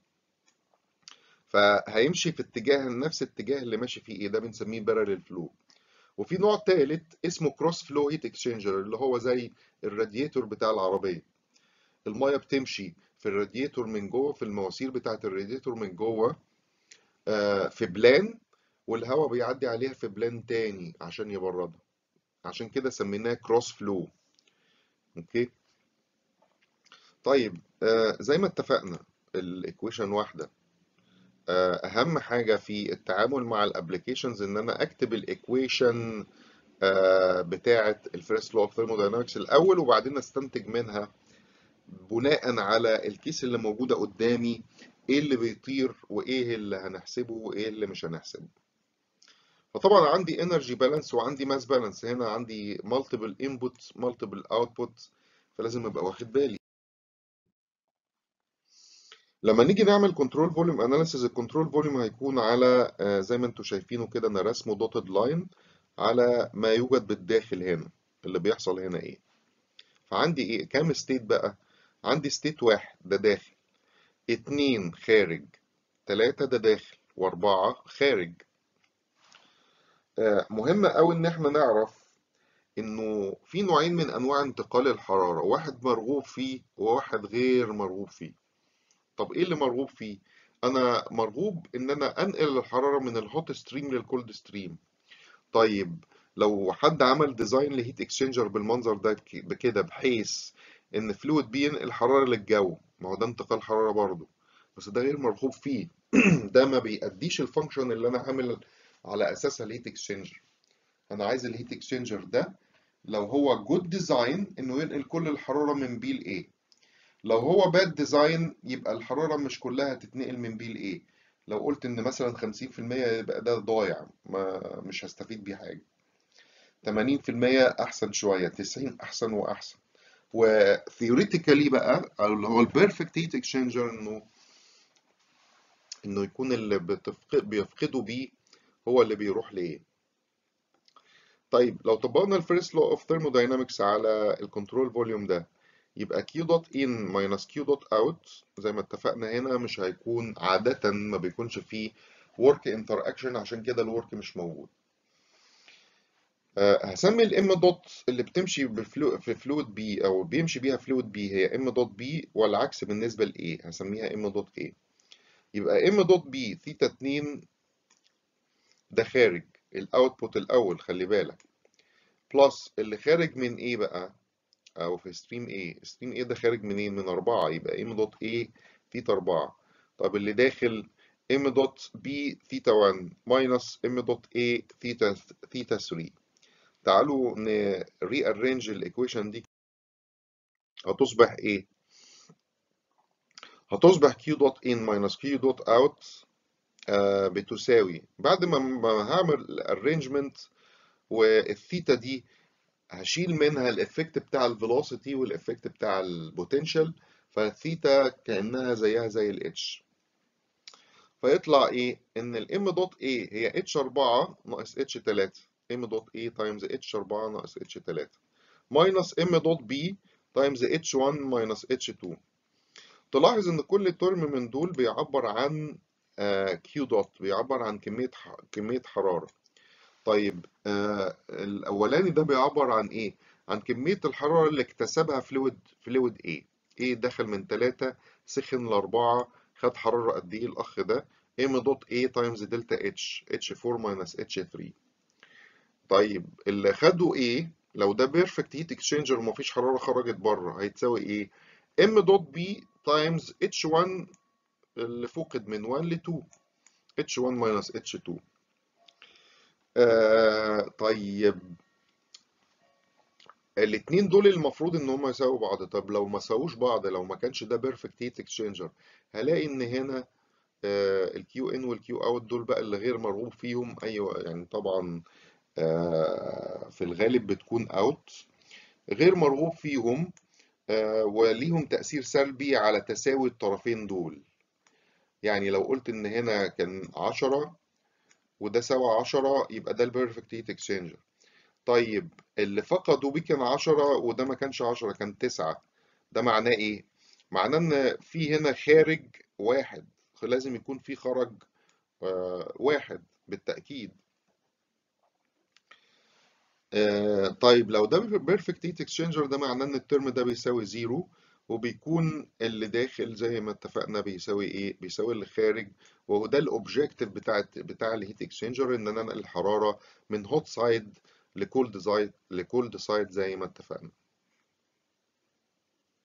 فهيمشي في اتجاه نفس الاتجاه اللي ماشي فيه ايه ده بنسميه باراليل فلو وفي نوع ثالث اسمه كروس فلو هيت اكسشينجر اللي هو زي الرادياتور بتاع العربيه الميه بتمشي في الرادياتور من جوه في المواسير بتاعه الرادياتور من جوه آه في بلان والهواء بيعدي عليها في بلان تاني عشان يبردها عشان كده سميناه كروس فلو اوكي طيب آه زي ما اتفقنا الايكويشن واحده آه اهم حاجه في التعامل مع الابلكيشنز ان انا اكتب الايكويشن آه بتاعه الفيرست لو اوف ثيرموداينامكس الاول وبعدين استنتج منها بناء على الكيس اللي موجوده قدامي ايه اللي بيطير وايه اللي هنحسبه وايه اللي مش هنحسبه فطبعا عندي انرجي بالانس وعندي ماس بالانس هنا عندي مالتيبل انبوت مالتيبل اوتبوت فلازم ابقى واخد بالي لما نيجي نعمل كنترول فوليوم اناليسيز الكنترول فوليوم هيكون على زي ما انتم شايفينه كده انا رسمه دوتد لاين على ما يوجد بالداخل هنا اللي بيحصل هنا ايه فعندي ايه كام ستيت بقى عندي ستيت واحد ده داخل اتنين خارج تلاتة ده داخل واربعة خارج مهم قوي ان احنا نعرف انه في نوعين من انواع انتقال الحراره واحد مرغوب فيه وواحد غير مرغوب فيه طب ايه اللي مرغوب فيه انا مرغوب ان انا انقل الحراره من الهوت ستريم للكولد ستريم طيب لو حد عمل ديزاين لهيت اكسشينجر بالمنظر ده بكده بحيث ان فلويد بينقل الحراره للجو ما هو ده انتقال حراره برضه بس ده غير مرغوب فيه ده ما بيأديش الفانكشن اللي انا عامل على اساسها الهيت اكسشينجر انا عايز الهيت اكسشينجر ده لو هو جود ديزاين انه ينقل كل الحراره من بي لايه لو هو باد ديزاين يبقى الحراره مش كلها تتنقل من بي لايه لو قلت ان مثلا 50% يبقى ده ضايع ما مش هستفيد بيه حاجه 80% احسن شويه 90 احسن واحسن وثيوريتيكالي بقى اللي هو البيرفكت هيت اكسشينجر انه انه يكون اللي بتفقد بيفقدوا بيه هو اللي بيروح لإيه طيب لو طبقنا الفيرست لو اوف ثيرموداينامكس على الكنترول فوليوم ده يبقى Q دوت in ماينس Q دوت out زي ما اتفقنا هنا مش هيكون عادة ما بيكونش فيه work interaction عشان كده الورك مش موجود أه هسمي الام دوت اللي بتمشي بفلو في فلويد بي او بيمشي بيها فلويد بي هي ام دوت بي والعكس بالنسبه لايه هسميها ام دوت ايه يبقى ام دوت بي ثيتا 2 ده خارج الاوتبوت الاول خلي بالك بلس اللي خارج من ايه بقى او في ستريم ايه ستريم ايه ده خارج منين من 4 يبقى ام دوت ايه ثيتا 4 طب اللي داخل ام دوت بي ثيتا 1 ماينس ام دوت ايه ثيتا ثيتا 3 تعالوا نري ارينج الايكويشن دي هتصبح ايه هتصبح q دوت in minus q دوت out آه بتساوي بعد ما ما هعمل arrangement والثيتا دي هشيل منها الافكت بتاع الفيلوسيتي والافكت بتاع البوتنشال فالثيتا كانها زيها زي الاتش فيطلع ايه ان الام دوت ايه هي اتش 4 ناقص اتش 3 ام دوت ايه تايمز اتش 4 ناقص اتش 3 ماينس ام دوت بي تايمز اتش 1 ماينس اتش 2 تلاحظ ان كل ترم من دول بيعبر عن كيو دوت بيعبر عن كميه كميه حراره طيب آه الاولاني ده بيعبر عن ايه عن كميه الحراره اللي اكتسبها فلويد فلويد ايه ايه دخل من 3 سخن ل 4 خد حراره قد ايه الاخ ده ام دوت ايه تايمز دلتا اتش اتش 4 ماينس اتش 3 طيب اللي خدوا ايه لو ده بيرفكت هيت اكسشينجر ومفيش حراره خرجت بره هيتساوي ايه ام دوت بي تايمز اتش 1 اللي فقد من 1 ل 2 اتش 1 ماينس اتش 2 آه طيب الاتنين دول المفروض ان هم يساووا بعض طب لو ما ساووش بعض لو ما كانش ده بيرفكت هيت اكسشينجر هلاقي ان هنا آه الكيو ان والكيو اوت دول بقى اللي غير مرغوب فيهم ايوه يعني طبعا آه في الغالب بتكون اوت غير مرغوب فيهم آه وليهم تأثير سلبي على تساوي الطرفين دول يعني لو قلت ان هنا كان 10 وده سوى 10 يبقى ده البيرفكت هيت اكسشينجر طيب اللي فقدوا بيه كان 10 وده ما كانش 10 كان 9 ده معناه ايه معناه ان في هنا خارج واحد لازم يكون في خرج آه واحد بالتأكيد آه طيب لو ده بيرفكت هيت اكسشينجر ده معناه ان الترم ده بيساوي زيرو وبيكون اللي داخل زي ما اتفقنا بيساوي ايه بيساوي اللي خارج وهو ده الاوبجيكتيف بتاع بتاع الهيت اكسشينجر ان انا انقل الحراره من هوت سايد لكولد سايد لكولد سايد زي ما اتفقنا